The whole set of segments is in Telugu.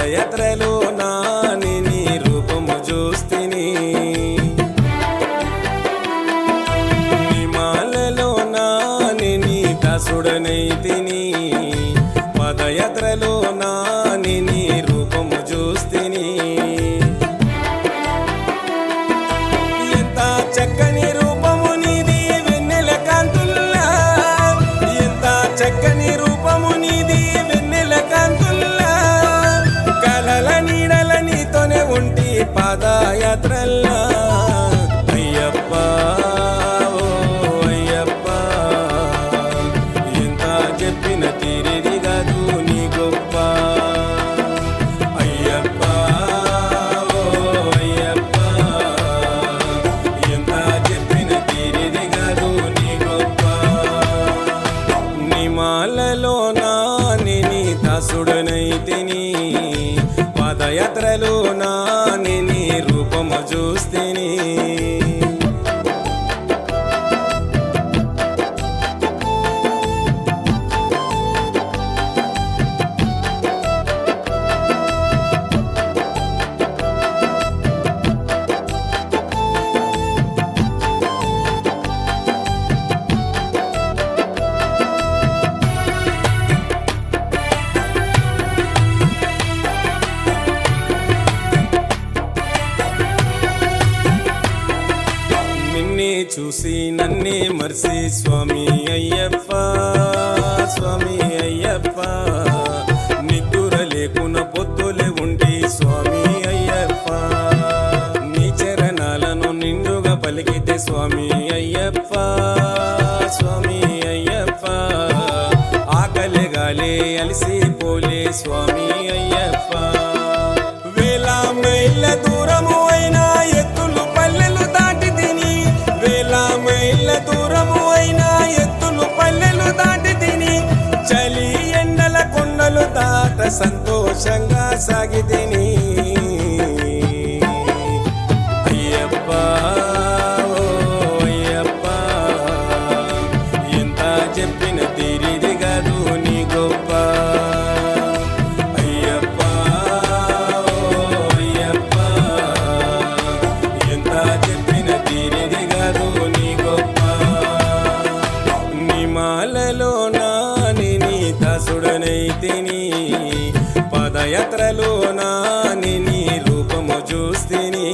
పదయాత్రలో నాని నీ రూపము చూస్తిని నిమాలలో నాని నీ దాసుడనైతిని పదయాత్రలో నాని నీ రూపము చూస్తిని ఎంత చక్కని రూపము నీది వెన్నెల కాంతుల్లా ఎంత చక్కని రూపము నీది వెన్నెల కాంతుల్లా కలల నీడల నీతోనే ఉంటి పాదయాత్రల్లా అయ్యప్ప ఓ అయ్యప్ప ఎంత చెప్పిన తీరిది కాదు నీ గొప్ప అయ్యప్ప ఓ అయ్యప్ప ఎంత చెప్పిన తీరిది కాదు నీ గొప్ప నిమాలలో నాని నీ దాసుడనైతిని పాదయాత్రలో నాని నీ రూపము చూస్తేని నిన్నే చూసి నన్నే మర్సి స్వామి అయ్యప్ప స్వామి అయ్యప్ప నిద్దుర లేకున్న పొద్దులే ఉండి స్వామి అయ్యప్ప నీ చరణాలను నిండుగా పలికితే స్వామి అయ్యప్ప స్వామి అయ్యప్ప ఆకలి గాలే అలసి పోలే స్వామి అయ్యప్ప వేల మైళ్ళ దూరము అయినా ఎత్తులు పల్లెలు దాటి తిని వేల మైళ్ళ దూరము అయినా ఎత్తులు పల్లెలు దాటి తిని చలి ఎండల కొండలు దాట సంతోషంగా సాగి తిని అయ్యప్ప ఓ అయ్యప్ప ఎంత చెప్పిన తీరిది కాదు నీ గొప్ప అయ్యప్ప ఓ అయ్యప్ప ఎంత చెప్పిన తీరిది కాదు నీ గొప్ప నిమాలలో నాని నీ దాసుడనైతిని పదయాత్రలో నాని నీ రూపము చూస్తిని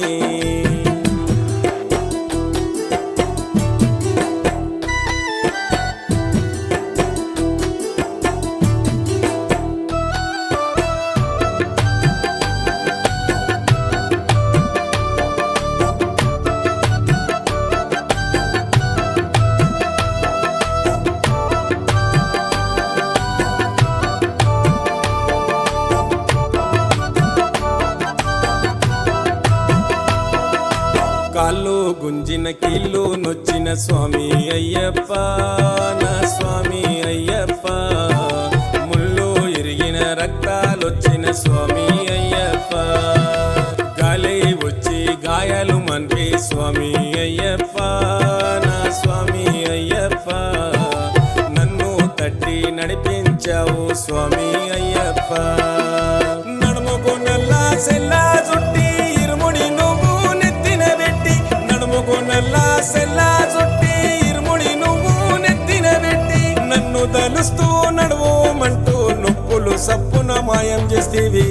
కాళ్ళు గుంజిన కీళ్ళు నొచ్చిన స్వామి అయ్యప్ప నా స్వామి అయ్యప్ప ముళ్ళు ఇరిగిన రక్తాలొచ్చిన స్వామి అయ్యప్ప గాలి వచ్చి గాయాలు మన్పి స్వామి అయ్యప్ప నా స్వామి అయ్యప్ప నన్ను తట్టి నడిపించావు స్వామి అయ్యప్ప నడుముకు నల్ల సెల్లా చుట్టి ఇరుముడి నువ్వు నెత్తిన పెట్టి నడుముకు నల్ల సెల్లా చుట్టి ఇరుముడి నువ్వు నెత్తిన పెట్టి నన్ను తలుస్తూ నడువమంటూ నొప్పులు సప్పున మాయం చేస్తేవి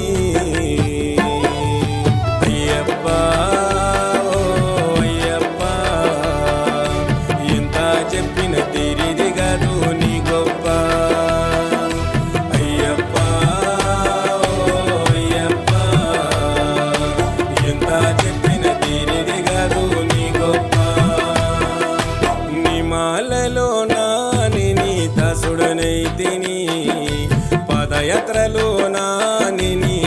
అయ్యప్ప ఓ అయ్యప్ప ఎంత చెప్పిన తీరిది కాదు నీ గొప్ప అయ్యప్ప ఓ అయ్యప్ప ఎంత చెప్పిన తీరిది కాదు నీ గొప్ప నిమాలలో నాని నీ దాసుడనైతిని పదయాత్రలో నాని నీ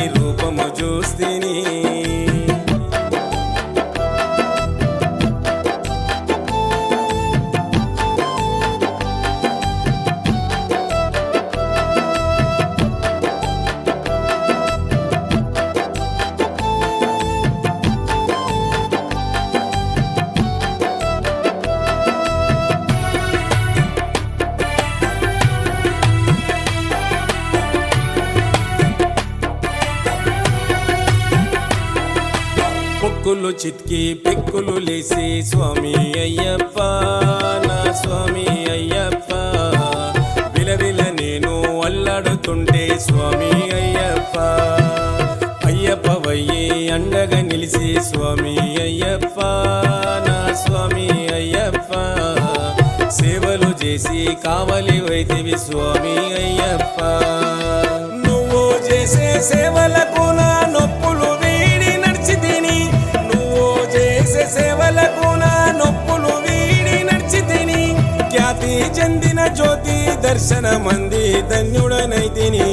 చిక్కులు చిత్కి పెక్కులు లేసి స్వామి అయ్యప్ప నా స్వామి అయ్యప్ప విలవిల నేను అల్లాడుతుంటే స్వామి అయ్యప్ప అయ్యప్ప వయ్యి అండగా నిలిసి స్వామి అయ్యప్ప నా స్వామి అయ్యప్ప సేవలు చేసి కావలి వైతివి స్వామి అయ్యప్ప నువ్వు చేసే సేవలకు నా నొప్పులు వీడి నడిచి తిని నువ్వు చేసే సేవలకు నా నొప్పులు వీడి నడిచి తిని ఖ్యాతి చెందిన జ్యోతి దర్శన మంది ధన్యుడనైతిని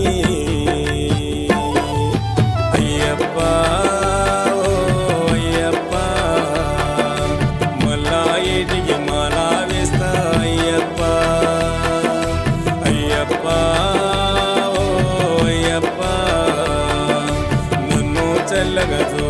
అయ్యప్ప ఓ అయ్యప్ప మళ్ళా ఏటికి మాలా వేస్తా అయ్యప్ప అయ్యప్ప ఓ అయ్యప్ప నన్ను చల్లగా చూ